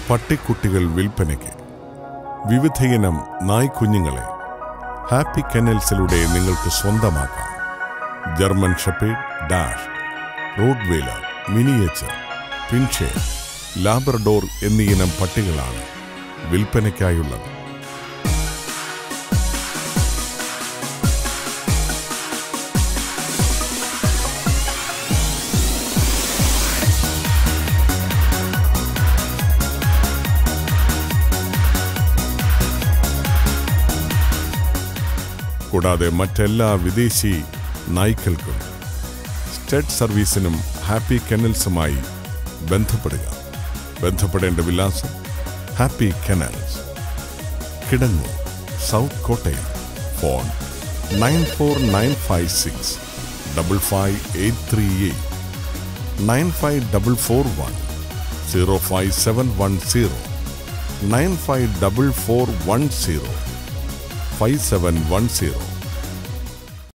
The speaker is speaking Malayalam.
പട്ടിക്കുട്ടികൾ വിൽപ്പനയ്ക്ക് വിവിധയിനം നായ്ക്കുഞ്ഞുങ്ങളെ ഹാപ്പി കെനൽസിലൂടെ നിങ്ങൾക്ക് സ്വന്തമാക്കാം ജർമ്മൻ ഷെപ്പേഡ് ഡാഷ് Rottweiler miniature pinscher Labrador എന്നീ ഇനം പട്ടികളാണ് വിൽപ്പനയ്ക്കായുള്ളത് കൂടാതെ മറ്റെല്ലാ വിദേശി നായ്ക്കൾക്കും സ്റ്റഡ് സർവീസിനും ഹാപ്പി കെനൽസുമായി ബന്ധപ്പെടുക ബന്ധപ്പെടേണ്ട വിലാസം happy kennels Kidangoor south Kottayam phone nine four nine five six double five eight three eight nine five double four one zero five seven one zero nine five double four one zero five seven one zero